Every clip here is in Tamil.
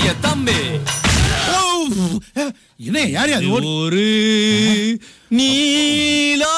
பெரிய தம்பி ஓ, ஏ, என்ன யார் யார் ஓடி ஒரு நீலா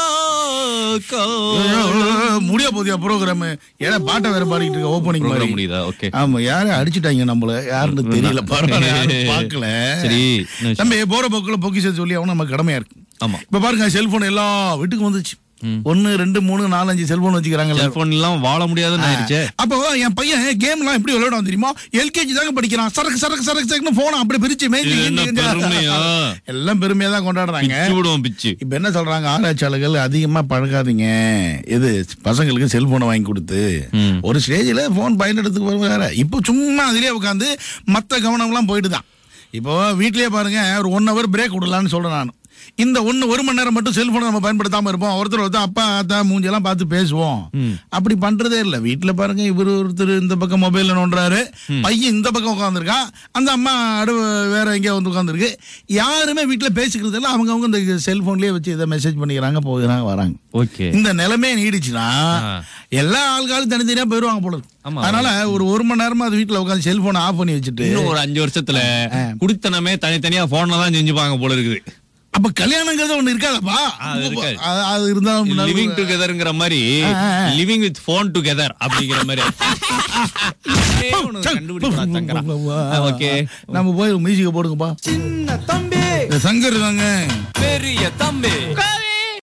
முடிய போதியா ப்ரோக்ராம் ஏன்னா பாட்டை வேற பாடிட்டு இருக்க ஓப்பனிங் Program மாதிரி முடியுதா? Okay. ஆமா யாரு அடிச்சிட்டாங்க நம்மள யாருன்னு தெரியல பரவாயில்ல யாரும் பார்க்கல சரி. நம்ம போற போக்குல பொக்கிஷம் சொல்லி அவனும் நம்ம கடமையா இருக்கு ஆமா இப்ப பாருங்க செல்போன் எல்லா வீட்டுக்கும் வந்துச்சு ஒன்னு ரெண்டு மூணு நாலு அஞ்சு செல்போன் வச்சுக்கிறாங்கல்ல செல்போன் எல்லாம் வாழ முடியாதுன்னு ஆயிடுச்சே அப்போ என் பையன் கேம் எல்லாம் எப்படி விளையாடுவான் தெரியுமா எல்கேஜி தாங்க படிக்கிறான் சரக்கு சரக்கு சரக்கு சரக்குன்னு போன அப்படி பிரிச்சு மேய்ஞ்சு இது என்ன கீஞ்சு கீஞ்சு. பெருமையா? எல்லாம் பெருமையா தான் கொண்டாடுறாங்க பிச்சு விடுவோம் பிச்சு இப்ப என்ன சொல்றாங்க ஆராய்ச்சியாளர்கள் அதிகமா பழகாதீங்க இது பசங்களுக்கு செல்போனை வாங்கி கொடுத்து ம். ஒரு ஸ்டேஜ்ல போன் பயன்படுத்துக்கு வேற இப்போ சும்மா அதிலே உட்காந்து மத்த கவனம்லாம் போயிட்டு தான் இப்போ வீட்லயே பாருங்க ஒரு ஒன் ஹவர் பிரேக் விடலான்னு சொல்றேன் நான் இந்த ஒன்னு ஒரு மணி நேரம் மட்டும் செல்போனை நம்ம பயன்படுத்தாம இருப்போம் ஒருத்தர் ஒருத்தர் அப்பா அத்தா மூஞ்செல்லாம் பார்த்து பேசுவோம் அப்படி பண்றதே இல்ல வீட்டுல பாருங்க இவர் ஒருத்தர் இந்த பக்கம் மொபைல்ல நோண்டுறாரு பையன் இந்த பக்கம் உட்காந்துருக்கான் அந்த அம்மா அடு வேற எங்கேயோ வந்து உட்காந்துருக்கு யாருமே வீட்டுல பேசிக்கிறது இல்ல அவங்க அவங்க இந்த செல்போன்லயே வச்சு இதை மெசேஜ் பண்ணிக்கிறாங்க போகிறாங்க வராங்க ஓகே இந்த நிலைமை நீடிச்சுன்னா எல்லா ஆள்காலும் தனித்தனியா போயிருவாங்க போல இருக்கு. ஆமா. அதனால ஒரு ஒரு மணி நேரமா அது வீட்டுல உட்காந்து செல்போனை ஆஃப் பண்ணி வச்சுட்டு இன்னும் ஒரு அஞ்சு வருஷத்துல குடித்தனமே தனித்தனியா போன்ல தான் செஞ்சுப்பாங்க போல இருக்குது அப்ப கல்யாணங்கிறது ஒண்ணு இருக்காதப்பா அது இருக்காது. அது- அது இருந்தாலும் லிவிங் டுகெதர்ங்கிற மாதிரி லிவிங் வித் போன் டுகெதர் அப்படிங்கிற மாதிரி ஓகே நம்ம போய் மியூசிக்க போடுங்கப்பா சின்ன தம்பி இந்த சங்கர் தாங்க பெரிய தம்பி